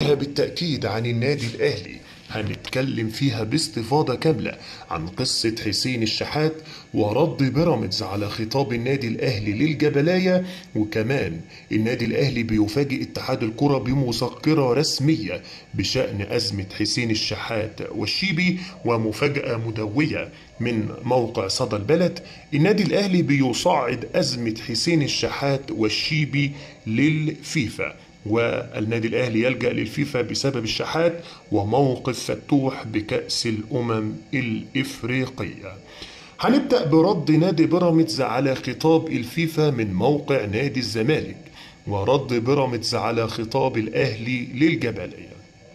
فيها بالتأكيد عن النادي الأهلي هنتكلم فيها باستفاضة كاملة عن قصة حسين الشحات ورد بيراميدز على خطاب النادي الأهلي للجبلاية وكمان النادي الأهلي بيفاجئ اتحاد الكرة بمذكرة رسمية بشأن أزمة حسين الشحات والشيبي ومفاجأة مدوية من موقع صدى البلد النادي الأهلي بيصعد أزمة حسين الشحات والشيبي للفيفا والنادي الأهلي يلجأ للفيفا بسبب الشحات وموقف فتوح بكأس الأمم الإفريقية هنبدأ برد نادي بيراميدز على خطاب الفيفا من موقع نادي الزمالك ورد بيراميدز على خطاب الأهلي للجبلية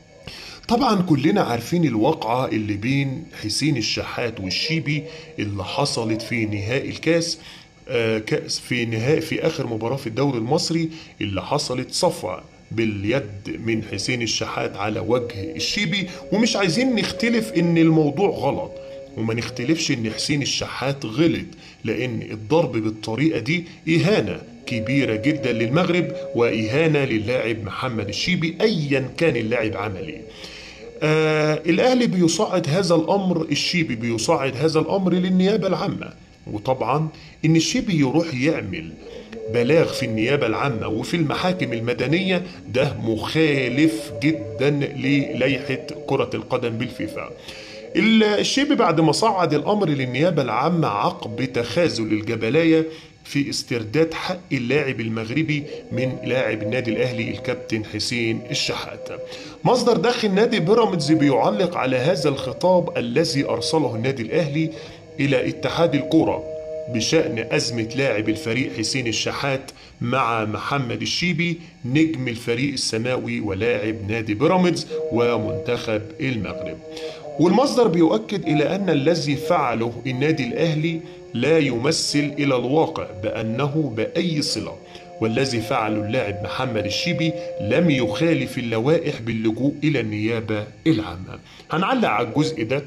طبعا كلنا عارفين الواقعة اللي بين حسين الشحات والشيبي اللي حصلت في نهائي الكاس آه، كأس في نهائي في آخر مباراة في الدوري المصري اللي حصلت صفعة باليد من حسين الشحات على وجه الشيبي ومش عايزين نختلف ان الموضوع غلط وما نختلفش ان حسين الشحات غلط لان الضرب بالطريقة دي اهانة كبيرة جدا للمغرب واهانة للاعب محمد الشيبي ايا كان اللاعب عمل ايه آه الاهلي بيصعد هذا الامر الشيبي بيصعد هذا الامر للنيابة العامة وطبعا ان الشيبي يروح يعمل بلاغ في النيابة العامة وفي المحاكم المدنية ده مخالف جدا للائحة كرة القدم بالفيفا الشيبي بعد ما صعد الأمر للنيابة العامة عقب تخاذل الجبلاية في استرداد حق اللاعب المغربي من لاعب النادي الأهلي الكابتن حسين الشحات مصدر داخل نادي بيراميدز بيعلق على هذا الخطاب الذي أرسله النادي الأهلي إلى اتحاد الكرة بشأن أزمة لاعب الفريق حسين الشحات مع محمد الشيبي نجم الفريق السماوي ولاعب نادي بيراميدز ومنتخب المغرب والمصدر بيؤكد إلى أن الذي فعله النادي الأهلي لا يمثل إلى الواقع بأنه بأي صلة والذي فعله اللاعب محمد الشيبي لم يخالف اللوائح باللجوء إلى النيابة العامة هنعلق على الجزء ده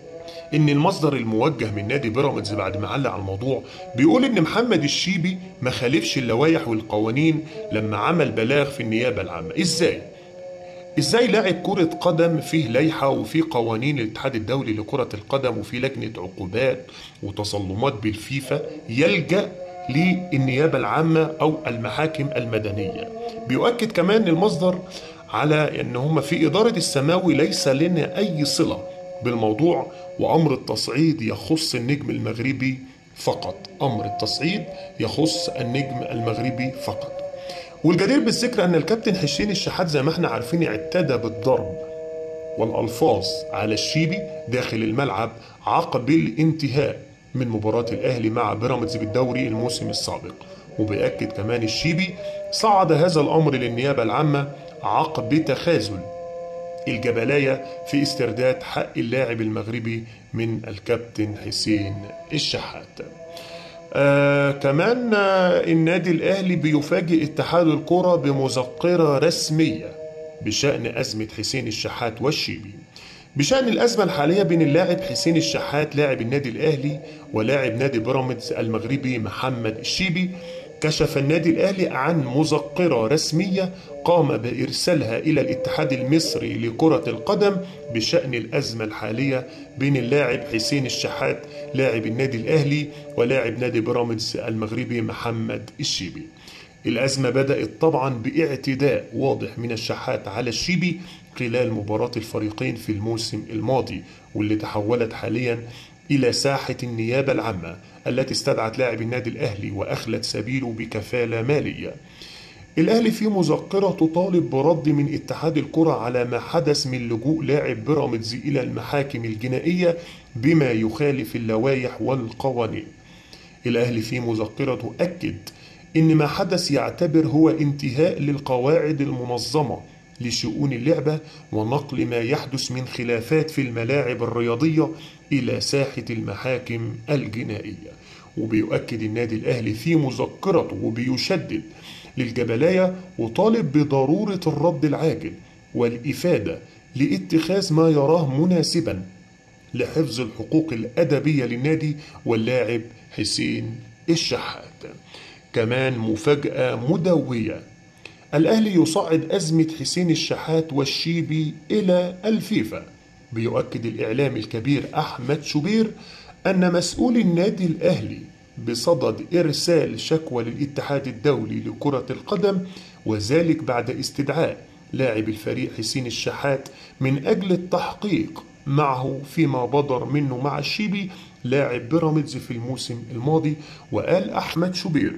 ان المصدر الموجه من نادي بيراميدز بعد ما علق على الموضوع بيقول ان محمد الشيبي ما خالفش اللوائح والقوانين لما عمل بلاغ في النيابه العامه ازاي ازاي لاعب كرة قدم فيه لائحة وفيه قوانين الاتحاد الدولي لكرة القدم وفيه لجنة عقوبات وتصلمات بالفيفا يلجأ للنيابة العامة أو المحاكم المدنية بيؤكد كمان المصدر على أن هم في إدارة السماوي ليس لنا أي صلة بالموضوع وأمر التصعيد يخص النجم المغربي فقط أمر التصعيد يخص النجم المغربي فقط والجدير بالذكر أن الكابتن حسين الشحات زي ما احنا عارفين اعتدى بالضرب والألفاظ على الشيبي داخل الملعب عقب الانتهاء من مباراة الأهلي مع بيراميدز بالدوري الموسم السابق وبيأكد كمان الشيبي صعد هذا الأمر للنيابة العامة عقب تخاذل الجبلاية في استرداد حق اللاعب المغربي من الكابتن حسين الشحات آه كمان آه النادي الأهلي بيفاجئ اتحاد الكرة بمذكرة رسمية بشأن أزمة حسين الشحات والشيبي بشأن الأزمة الحالية بين اللاعب حسين الشحات لاعب النادي الأهلي ولاعب نادي بيراميدز المغربي محمد الشيبي كشف النادي الأهلي عن مذكرة رسمية قام بإرسالها إلى الاتحاد المصري لكرة القدم بشأن الأزمة الحالية بين اللاعب حسين الشحات لاعب النادي الأهلي ولاعب نادي بيراميدز المغربي محمد الشيبي الأزمة بدأت طبعا باعتداء واضح من الشحات على الشيبي خلال مباراة الفريقين في الموسم الماضي واللي تحولت حاليا إلى ساحة النيابة العامة التي استدعت لاعب النادي الأهلي وأخلت سبيله بكفالة مالية الأهلي في مذكرة تطالب برد من اتحاد الكرة على ما حدث من لجوء لاعب بيراميدز إلى المحاكم الجنائية بما يخالف اللوائح والقوانين الأهلي في مذكرته أكد إن ما حدث يعتبر هو انتهاء للقواعد المنظمة لشؤون اللعبة ونقل ما يحدث من خلافات في الملاعب الرياضية إلى ساحة المحاكم الجنائية وبيؤكد النادي الأهلي في مذكرته وبيشدد للجبلاية وطالب بضرورة الرد العاجل والإفادة لاتخاذ ما يراه مناسبا لحفظ الحقوق الأدبية للنادي واللاعب حسين الشحات كمان مفاجأة مدوية الأهلي يصعد أزمة حسين الشحات والشيبي إلى الفيفا بيؤكد الإعلامي الكبير أحمد شوبير أن مسؤول النادي الأهلي بصدد إرسال شكوى للاتحاد الدولي لكرة القدم وذلك بعد استدعاء لاعب الفريق حسين الشحات من أجل التحقيق معه فيما بدر منه مع الشيبي لاعب بيراميدز في الموسم الماضي وقال أحمد شوبير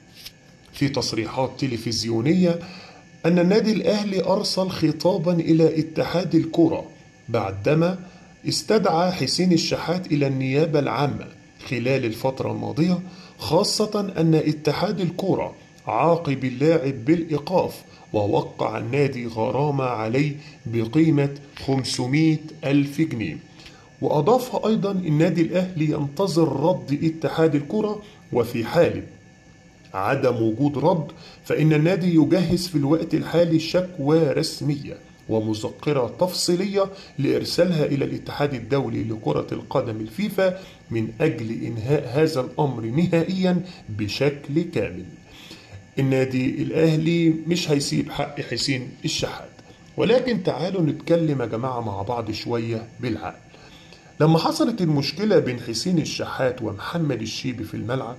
في تصريحات تلفزيونية أن النادي الأهلي أرسل خطابا إلى اتحاد الكرة بعدما استدعى حسين الشحات إلى النيابة العامة خلال الفترة الماضية خاصة أن اتحاد الكرة عاقب اللاعب بالإيقاف ووقع النادي غرامة عليه بقيمة 500 ألف جنيه وأضاف أيضا النادي الأهلي ينتظر رد اتحاد الكرة وفي حال عدم وجود رد فإن النادي يجهز في الوقت الحالي شكوى رسمية ومذكرة تفصيلية لإرسالها إلى الاتحاد الدولي لكرة القدم الفيفا من أجل إنهاء هذا الأمر نهائيا بشكل كامل النادي الأهلي مش هيسيب حق حسين الشحات ولكن تعالوا نتكلم يا جماعة مع بعض شوية بالعقل لما حصلت المشكلة بين حسين الشحات ومحمد الشيبي في الملعب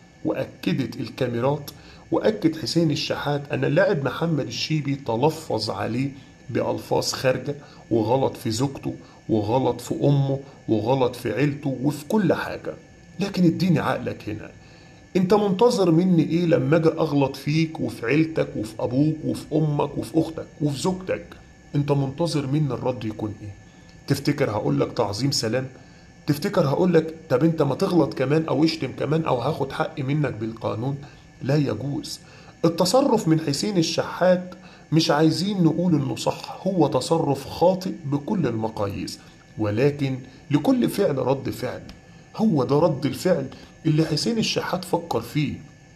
وأكدت الكاميرات وأكد حسين الشحات أن اللاعب محمد الشيبي تلفظ عليه بألفاظ خارجة وغلط في زوجته وغلط في أمه وغلط في عيلته وفي كل حاجة لكن اديني عقلك هنا انت منتظر مني ايه لما اجي اغلط فيك وفي عيلتك وفي ابوك وفي امك وفي اختك وفي زوجتك انت منتظر مني الرد يكون ايه تفتكر هقول لك تعظيم سلام تفتكر هقول لك طب انت ما تغلط كمان او اشتم كمان او هاخد حقي منك بالقانون لا يجوز التصرف من حسين الشحات مش عايزين نقول انه صح هو تصرف خاطئ بكل المقاييس ولكن لكل فعل رد فعل هو ده رد الفعل اللي حسين الشحات فكر فيه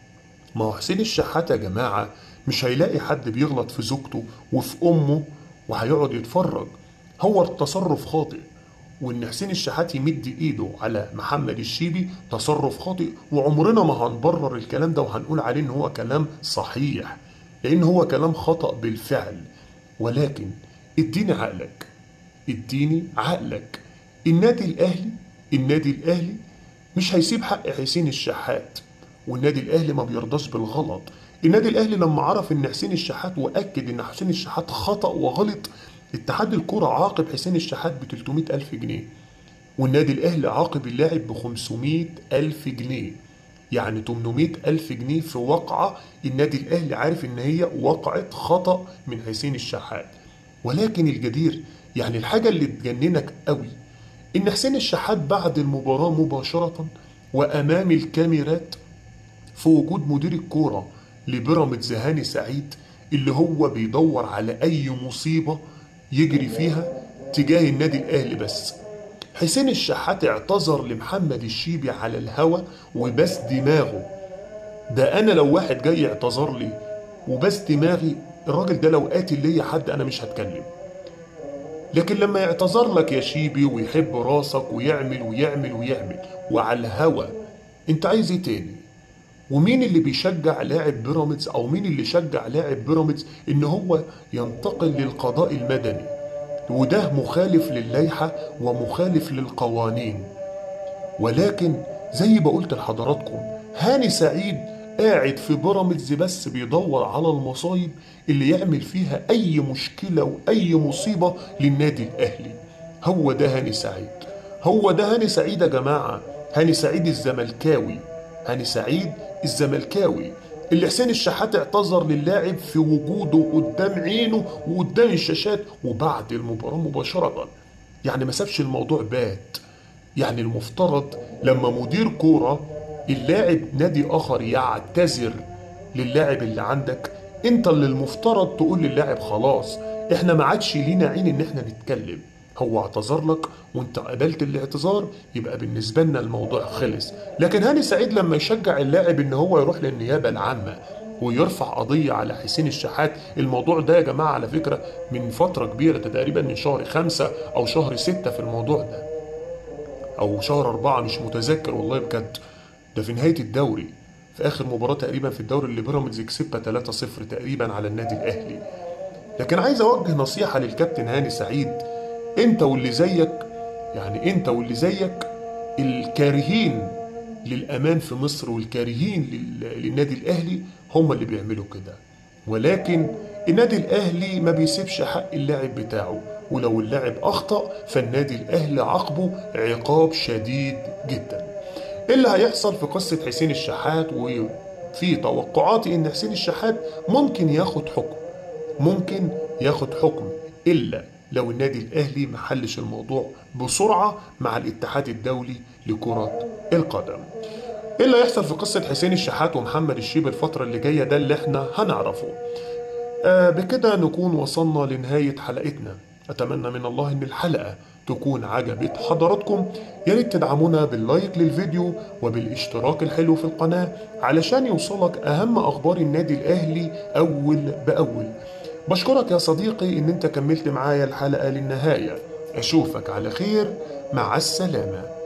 ما هو حسين الشحات يا جماعة مش هيلاقي حد بيغلط في زوجته وفي أمه وهيقعد يتفرج هو التصرف خاطئ وإن حسين الشحات يمد إيده على محمد الشيبي تصرف خاطئ وعمرنا ما هنبرر الكلام ده وهنقول عليه إن هو كلام صحيح لأن هو كلام خطأ بالفعل ولكن اديني عقلك اديني عقلك النادي الأهلي النادي الأهلي مش هيسيب حق حسين الشحات والنادي الاهلي ما بيرضاش بالغلط النادي الاهلي لما عرف ان حسين الشحات واكد ان حسين الشحات خطا وغلط اتحاد الكرة عاقب حسين الشحات ب 300 ألف جنيه والنادي الأهلي عاقب اللاعب ب 500 ألف جنيه يعني 800 ألف جنيه في وقعة النادي الأهلي عارف إن هي وقعت خطأ من حسين الشحات ولكن الجدير يعني الحاجة اللي تجننك قوي إن حسين الشحات بعد المباراة مباشرة وأمام الكاميرات في وجود مدير الكورة لبيراميدز هاني سعيد اللي هو بيدور على أي مصيبة يجري فيها تجاه النادي الأهلي بس حسين الشحات اعتذر لمحمد الشيبي على الهوا وبس دماغه ده أنا لو واحد جاي اعتذر لي وبس دماغي الراجل ده لو قاتل ليا حد أنا مش هتكلم لكن لما يعتذر لك يا شيبي ويحب راسك ويعمل ويعمل ويعمل وعلى الهوا انت عايز ايه تاني ومين اللي بيشجع لاعب بيراميدز او مين اللي شجع لاعب بيراميدز ان هو ينتقل للقضاء المدني وده مخالف للائحة ومخالف للقوانين ولكن زي ما قلت لحضراتكم هاني سعيد قاعد في بيراميدز بس بيدور على المصايب اللي يعمل فيها اي مشكلة واي مصيبة للنادي الاهلي هو ده هاني سعيد هو ده هاني سعيد يا جماعة هاني سعيد الزملكاوي هاني سعيد الزملكاوي اللي حسين الشحات اعتذر للاعب في وجوده قدام عينه وقدام الشاشات وبعد المباراة مباشرة يعني ما سابش الموضوع بات يعني المفترض لما مدير كورة اللاعب نادي آخر يعتذر للاعب اللي عندك انت اللي المفترض تقول للاعب خلاص احنا ما عادش لينا عين ان احنا نتكلم هو اعتذر لك وانت قبلت الاعتذار يبقى بالنسبة لنا الموضوع خلص لكن هاني سعيد لما يشجع اللاعب ان هو يروح للنيابة العامة ويرفع قضية على حسين الشحات الموضوع ده يا جماعة على فكرة من فترة كبيرة ده تقريبا من شهر خمسة أو شهر ستة في الموضوع ده أو شهر أربعة مش متذكر والله بجد ده في نهاية الدوري في اخر مباراه تقريبا في الدوري اللي بيراميدز كسبها 3-0 تقريبا على النادي الاهلي لكن عايز اوجه نصيحه للكابتن هاني سعيد انت واللي زيك يعني انت واللي زيك الكارهين للامان في مصر والكارهين لل- للنادي الاهلي هم اللي بيعملوا كده ولكن النادي الاهلي ما بيسيبش حق اللاعب بتاعه ولو اللاعب اخطا فالنادي الاهلي عاقبه عقاب شديد جدا ايه اللي هيحصل في قصه حسين الشحات وفي توقعاتي ان حسين الشحات ممكن ياخد حكم ممكن ياخد حكم الا لو النادي الاهلي ما حلش الموضوع بسرعه مع الاتحاد الدولي لكره القدم ايه اللي هيحصل في قصه حسين الشحات ومحمد الشيب الفتره اللي جايه ده اللي احنا هنعرفه آه بكده نكون وصلنا لنهايه حلقتنا اتمنى من الله ان الحلقه تكون عجبت حضراتكم يا ريت تدعمونا باللايك للفيديو وبالاشتراك الحلو في القناه علشان يوصلك اهم اخبار النادي الاهلي اول باول بشكرك يا صديقي ان انت كملت معايا الحلقه للنهايه اشوفك على خير مع السلامه